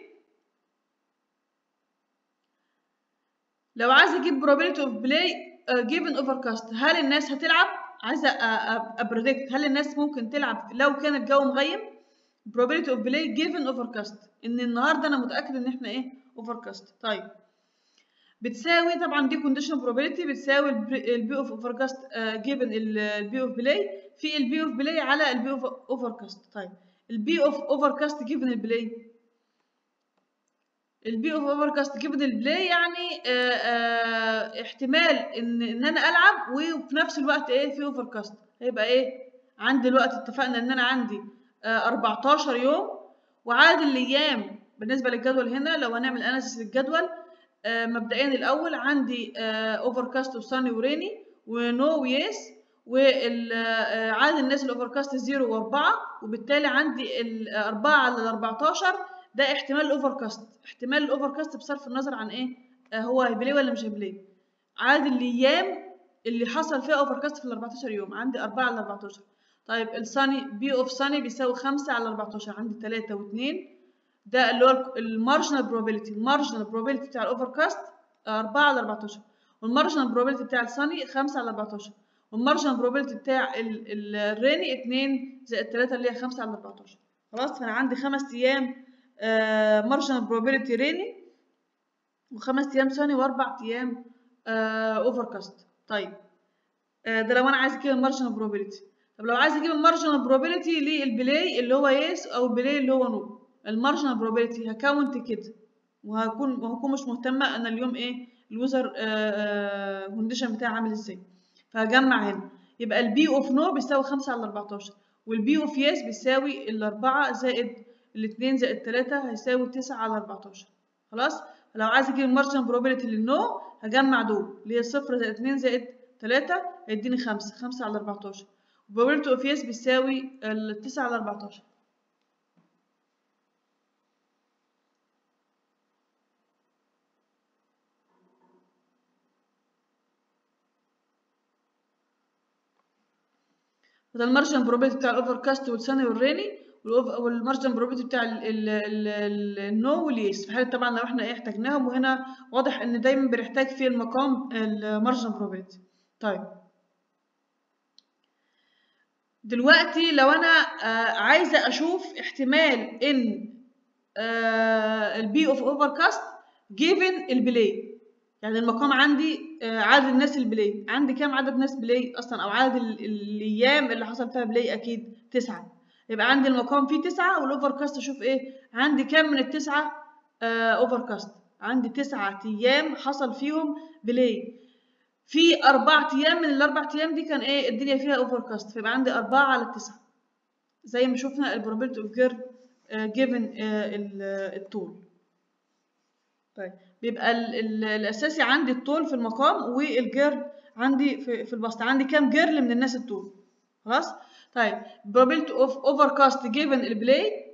لو عايز اجيب probability of play uh, given overcast هل الناس هتلعب عايزه ابريدكت هل الناس ممكن تلعب لو كان الجو مغيم probability of play given overcast ان النهارده انا متاكد ان احنا ايه overcast طيب بتساوي طبعا دي condition probability بتساوي البي اوف overcast given البي اوف بلاي في البي اوف بلاي على البي اوف overcast طيب البي اوف overcast given البلاي البي اوف اوفركاست جيفن البلاي يعني آه آه احتمال ان ان انا العب وفي نفس الوقت ايه في اوفركاست هيبقى ايه عندي الوقت اتفقنا ان انا عندي آه 14 يوم وعدد الايام بالنسبه للجدول هنا لو هنعمل اناليسيس للجدول آه مبدئيا الاول عندي اوفركاست وساني وريني ونو ويس وعدد الناس الاوفركاست 0 و4 وبالتالي عندي الأربعة على ال 14 ده احتمال الاوفركاست احتمال الاوفركاست بصرف النظر عن ايه آه هو هيبلاي ولا مش هيبلاي عدد الايام اللي حصل فيها اوفر كاست في ال 14 يوم عندي 4 على 14 طيب الصني بي اوف صني بيساوي 5 على 14 عندي 3 و2 ده اللي هو المارجنال بروبابيلتي المارجنال بروبابيلتي بتاع الاوفر كاست 4 على 14 والمارجنال بروبابيلتي بتاع الصني 5 على 14 والمارجنال بروبابيلتي بتاع الريني 2 زائد 3 اللي هي 5 على 14 خلاص فانا عندي خمس ايام مارجنال بروبابيلتي ريني وخمس ايام صني واربع ايام اوفر كاست طيب آه ده لو انا عايز اجيب المارجنال بروبابيلتي طب لو عايز اجيب المارجنال بروبابيلتي للبلاي اللي هو يس او البلاي اللي هو نو المارجنال بروبابيلتي هكاونت كده وهكون وهكون مش مهتمه انا اليوم ايه اليوزر كونديشن بتاعي عامل ازاي فهجمع هنا يبقى البي اوف نو بيساوي 5 على 14 والبي اوف يس بيساوي الأربعة زائد الاتنين زائد تلاتة هيساوي تسعة على 14 خلاص لو عايز اجيب المارجنال بروبابيلتي للنو هجمع دول اللي هي صفر زائد اتنين زائد تلاتة هيديني خمسة خمسة على 14 probability of yes بيساوي التسعة على 14 ده المارجن بروبابيلتي بتاع الاوفر كاست والسني والريني والمارجن بروبابيلتي بتاع النو واليس في حاله طبعا لو احنا ايه احتاجناهم وهنا واضح ان دايما بنحتاج في المقام المارجن بروبابيلتي طيب دلوقتي لو انا آه عايزه اشوف احتمال ان آه البي اوف اوفر كاست جيفن البلاي يعني المقام عندي آه عدد الناس البلاي عندي كام عدد ناس بلاي اصلا او عدد الايام اللي حصل فيها بلاي اكيد تسعة يبقى عندي المقام فيه تسعة والاوفر كاست اشوف ايه عندي كام من التسعة اوفر كاست عندي تسعة ايام حصل فيهم بلاي في أربع أيام من الأربع أيام دي كان إيه الدنيا فيها أوفر كاست فيبقى عندي أربعة على التسعة زي ما شفنا البروبابيلتي أوف جير جيفن الطول طيب بيبقى ال ال الأساسي عندي الطول في المقام والجير عندي في, في البسط عندي كام جيرل من الناس الطول خلاص طيب probability of overcast given البلاي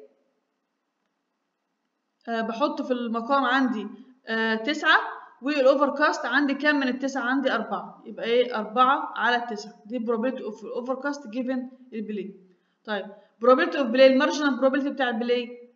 أه بحط في المقام عندي أه تسعة والاوفر كاست عندي كام من التسعة عندي أربعة يبقى ايه أربعة على التسعة دي probability of اوفر كاست given البلاي طيب probability of بلاي المارجنال probability بتاع البلاي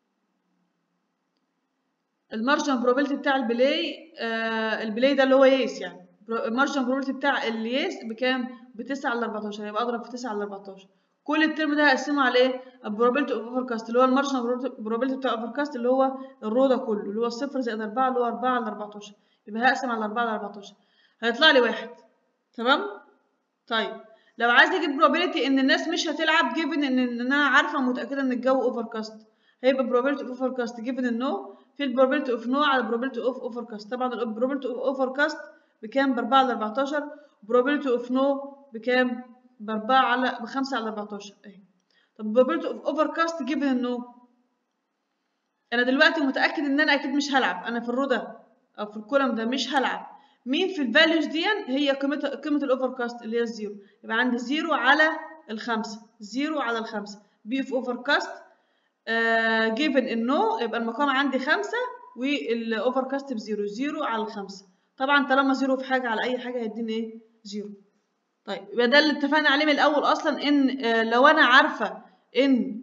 المارجنال probability بتاع البلاي آه البلاي ده اللي هو يس يعني المارجنال probability بتاع اليس بكام بتسعة على 14 يبقى اضرب في تسعة على 14 كل الترم ده هقسمه على ايه probability of overcast اللي هو المارجنال probability بتاع overcast اللي هو الرو ده كله اللي هو الصفر زائد 4 اللي هو 4 على 14 يبقى هقسم على 4 على 14 هيطلع لي واحد تمام طيب لو عايز اجيب probability ان الناس مش هتلعب given ان ان انا عارفه متاكده ان الجو overcast هيبقى probability of overcast given النو في ال probability of no على probability of overcast طبعا ال probability of overcast بكام ب 4 على 14 probability of no بكام ب 4 على ب 5 على 14 اهي طب probability of overcast given النو انا دلوقتي متاكد ان انا اكيد مش هلعب انا في الرو ده او في الكولم ده مش هلعب مين في الفاليوز دي هي قيمه قيمه الاوفركاست اللي هي الزيرو يبقى عندي زيرو على الخمسة زيرو على الخمسة بي في اوفركاست جيفن النو يبقى المقام عندي خمسة والاوفركاست بزيرو زيرو على الخمسة طبعا طالما زيرو في حاجة على أي حاجة هيديني ايه زيرو طيب يبقى ده اللي اتفقنا عليه من الأول أصلا إن آه لو أنا عارفة إن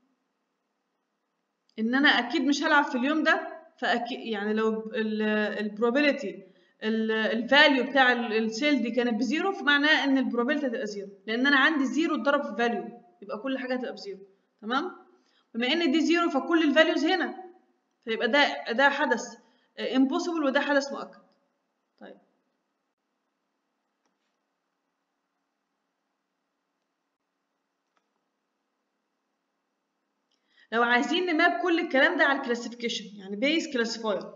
إن أنا أكيد مش هلعب في اليوم ده فأكيد يعني لو البروبابيلتي الفاليو بتاع السيل دي كانت بزيرو فمعناه ان البروبابيلتي هتبقى زيرو لان انا عندي زيرو اتضرب في فاليو يبقى كل حاجه هتبقى بزيرو تمام بما ان دي زيرو فكل الفاليوز هنا فيبقى ده ده حدث امبوسيبل وده حدث مؤكد طيب لو عايزين نماب كل الكلام ده على الكلاسيفيكيشن يعني بيس كلاسيفاير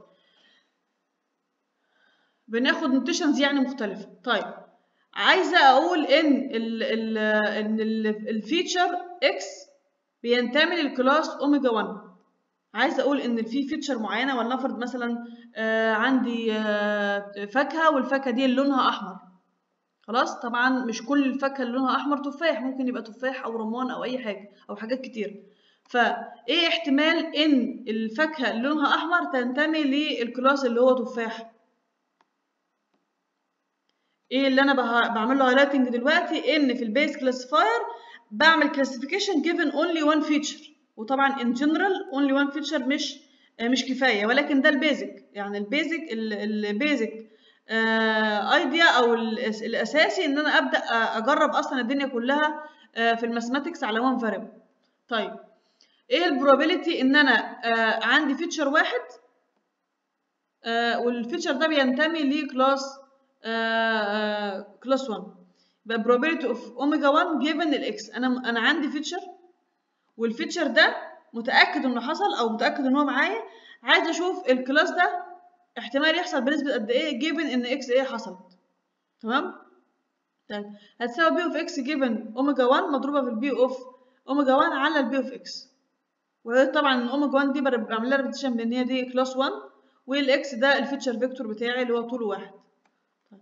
بناخد نوتيشنز يعني مختلفة طيب عايزة أقول إن ال ال إن الفيتشر إكس بينتمي للكلاس أوميجا 1 عايزة أقول إن في فيتشر معينة ولنفرض مثلا آه عندي آه فاكهة والفاكهة دي لونها أحمر خلاص طبعا مش كل الفاكهة اللي لونها أحمر تفاح ممكن يبقى تفاح أو رمان أو أي حاجة أو حاجات كتير فإيه احتمال إن الفاكهة اللي لونها أحمر تنتمي للكلاس اللي هو تفاح ايه اللي انا بها- بعمل له هايلايتنج دلوقتي ان في البيس كلاسيفاير بعمل كلاسيفيكيشن given only one feature وطبعا in general only one feature مش آه، مش كفايه ولكن ده البيزك يعني البيزك البيزك ايديا او الأس- الاساسي ان انا ابدا آه، اجرب اصلا الدنيا كلها آه، في الماثماتكس على وان فاريبل طيب ايه البروبابيلتي ان انا آه، عندي فيتشر واحد آه، والفيتشر ده بينتمي لكلاس كلاس 1 يبقى probability of omega 1 given الاكس انا انا عندي فيتشر والفيتشر ده متاكد انه حصل او متاكد ان هو معايا عايز اشوف الكلاس ده احتمال يحصل بنسبه قد ايه given ان اكس ايه حصلت تمام طيب هتساوي بي اوف اكس given اوميجا 1 مضروبه في البي اوف اوميجا 1 على البي اوف اكس وطبعا الاوميجا 1 دي بعمل لها ريبيتيشن بان هي دي كلاس 1 والاكس ده الفيتشر فيكتور بتاعي اللي هو طوله واحد طيب.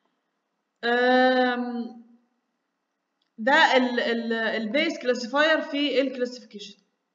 أم، ده البيس كلاسيفاير في الكلاسيفيكيشن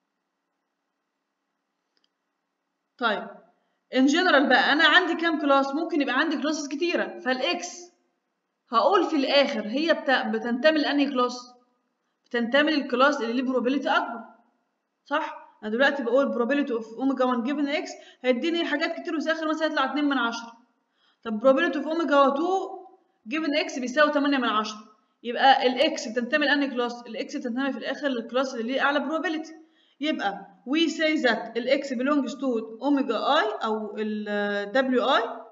طيب ان جنرال بقى انا عندي كام كلاس ممكن يبقى عندي كلاسز كتيره فالاكس هقول في الاخر هي بتا... بتنتمي لانهي كلاس بتنتمي للكلاس اللي ليه بروبابيلتي اكبر صح انا دلوقتي بقول probability of omega 1 given x هيديني حاجات كتير وفي الاخر مثلا يطلع 2 من 10 طب probability of omega 2 given x بيساوي 8 من 10 يبقى الاكس بتنتمي لانهي كلاس الاكس بتنتمي في الاخر للكلاس اللي ليه اعلى probability يبقى we say that الاكس belongs to omega i او ال wi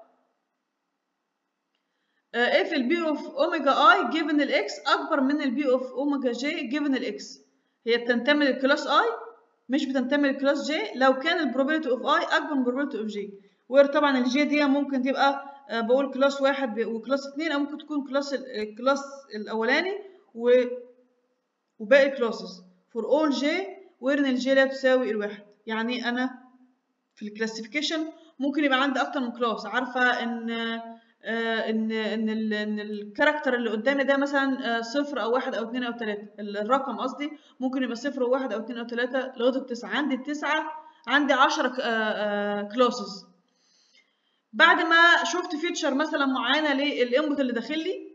uh, if ال b of omega i given ال x اكبر من ال b of omega j given ال x هي بتنتمي للكلاس i مش بتنتمي للكلاس j لو كان ال probability of i اكبر من probability of j وير طبعا ال j دي ممكن تبقى uh, بقول كلاس واحد وكلاس اتنين او ممكن تكون كلاس الكلاس الاولاني و وباقي الكلاسز for all j ويرن الجي لا تساوي الواحد يعني انا في الكلاسيفيكيشن ممكن يبقى عندي اكتر من كلاس عارفه ان آه ان ان ال ان الكاركتر اللي قدامي ده مثلا آه صفر او واحد او اتنين او تلاته الرقم قصدي ممكن يبقى صفر وواحد او اتنين او تلاته لغايه التسعه عندي التسعه عندي عشرة كلاسز بعد ما شفت فيتشر مثلا معينه للانبوت اللي داخل لي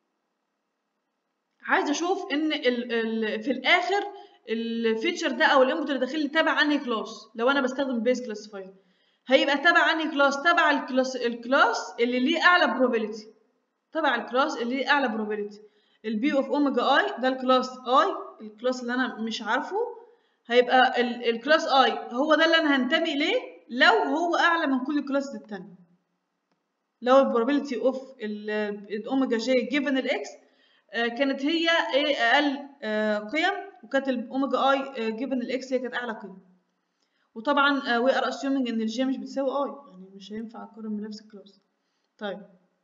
عايزه اشوف ان ال ال في الاخر الفيتشر ده او الانبوت اللي داخل لي تبع انهي كلاس لو انا بستخدم بيس كلاسيفاير هيبقى تبع انهي كلاس تبع الكلاس الكلاس اللي ليه اعلى probability تبع الكلاس اللي ليه اعلى probability البي اوف اوميجا اي ده الكلاس اي الكلاس اللي انا مش عارفه هيبقى الكلاس اي هو ده اللي انا هنتمي اليه لو هو اعلى من كل الكلاسز التانية لو البروبابيلتي اوف الاوميجا جي جيفن الاكس كانت هي ايه اقل قيم وكانت الاوميجا اي جيفن الاكس هي كانت اعلى قيمه وطبعا وي ار اسيومينج ان الجي مش بتساوي اي يعني مش هينفع اقارن بنفس الكلاس طيب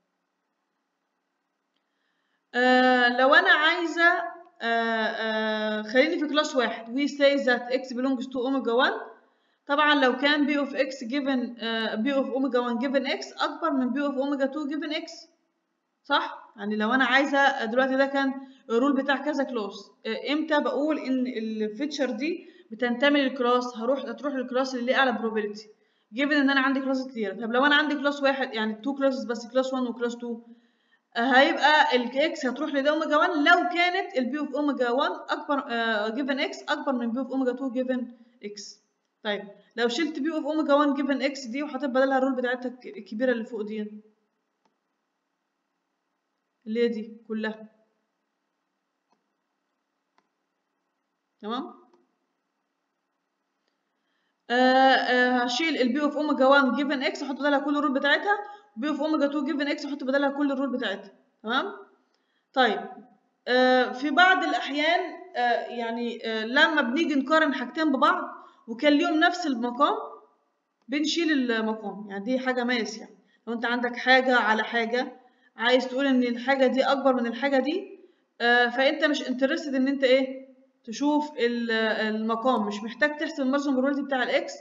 آه لو انا عايزه آه آه خليني في كلاس واحد we say that x belongs to omega 1 طبعا لو كان b of x given uh, b of omega 1 given x اكبر من b of omega 2 given x صح يعني لو انا عايزه دلوقتي ده كان الرول بتاع كذا كلاس امتى بقول ان الفيتشر دي بتنتمي للكلاس هروح هتروح للكلاس اللي ليه اعلى probability given ان انا عندي كلاس كتير طب لو انا عندي كلاس واحد يعني تو كلاسز بس كلاس 1 وكلاس 2 هيبقى الاكس هتروح لده اوميجا 1 لو كانت البي اوف اوميجا 1 اكبر جيفن اكس اكبر من بي اوف اوميجا 2 جيفن اكس طيب لو شلت بي اوف اوميجا 1 جيفن اكس دي وحطيت بدلها الرول بتاعتها الكبيره اللي فوق دي اللي هي دي كلها تمام هشيل البي اوف اوميجا 1 جيفن اكس احط بدلها كل الرول بتاعتها بي اوف اوميجا 2 جيفن اكس احط بدلها كل الرول بتاعتها تمام طيب آه في بعض الاحيان آه يعني آه لما بنيجي نقارن حاجتين ببعض وكان ليهم نفس المقام بنشيل المقام يعني دي حاجه ماس يعني لو انت عندك حاجه على حاجه عايز تقول ان الحاجه دي اكبر من الحاجه دي فانت مش انترستد ان انت ايه تشوف المقام مش محتاج تحسب المارجن بروبابيلتي بتاع الاكس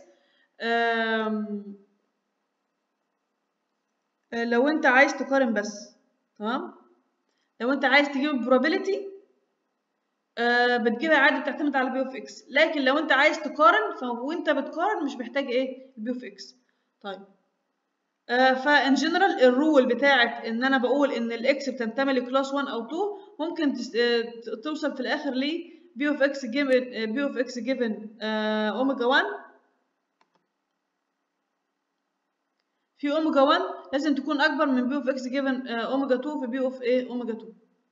لو انت عايز تقارن بس تمام لو انت عايز تجيب البروبابيلتي بتجيبها عادي بتعتمد على البي اوف اكس لكن لو انت عايز تقارن فوانت بتقارن مش محتاج ايه البي اوف اكس طيب فان جنرال الرول بتاعت ان انا بقول ان الاكس بتنتمي لكلاس 1 او 2 ممكن تس... آه، ت- توصل في الاخر ل بي اوف اكس جيفن بي اوف اكس جيفن اوميجا 1 في اوميجا 1 لازم تكون اكبر من بي اوف اكس جيفن اوميجا 2 في بي اوف ايه اوميجا 2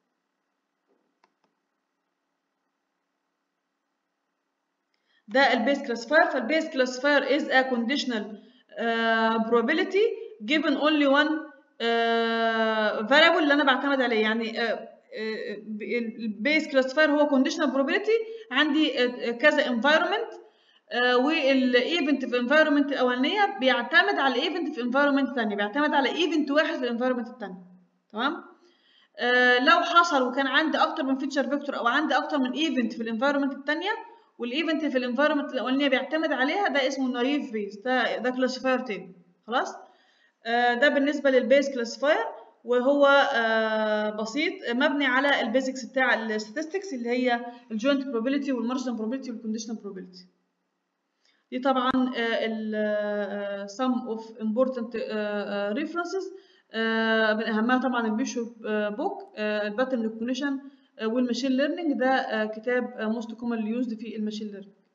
ده البيس كلاسيفاير فالبيس كلاسيفاير is a conditional uh, probability given only one uh, variable اللي انا بعتمد عليه يعني uh, uh, البيس كلاسيفاير هو conditional probability عندي uh, كذا environment uh, والايفنت في environment الاولانيه بيعتمد على الايفنت في environment ثانيه بيعتمد على ايفنت واحد في الانفايرمنت الثانيه تمام آه، لو حصل وكان عندي اكتر من فيتشر فيكتور او عندي اكتر من ايفنت في الانفايرمنت الثانيه والايفنت في الانفايرمنت الاولانيه بيعتمد عليها ده اسمه نايف بيس ده ده كلاسيفاير تاني خلاص آه، ده بالنسبه للبيس كلاسيفاير وهو آه، بسيط مبني على البيزكس بتاع الستاتستكس اللي هي الجوينت probability والمارجنال probability والكونديشنال probability دي طبعا ال some of important references آه، من اهمها طبعا البيشوب بوك الباترن ريكوجنيشن والماشين ليرنينج ده آه، كتاب موست كومنلي يوزد في الماشين ليرنينج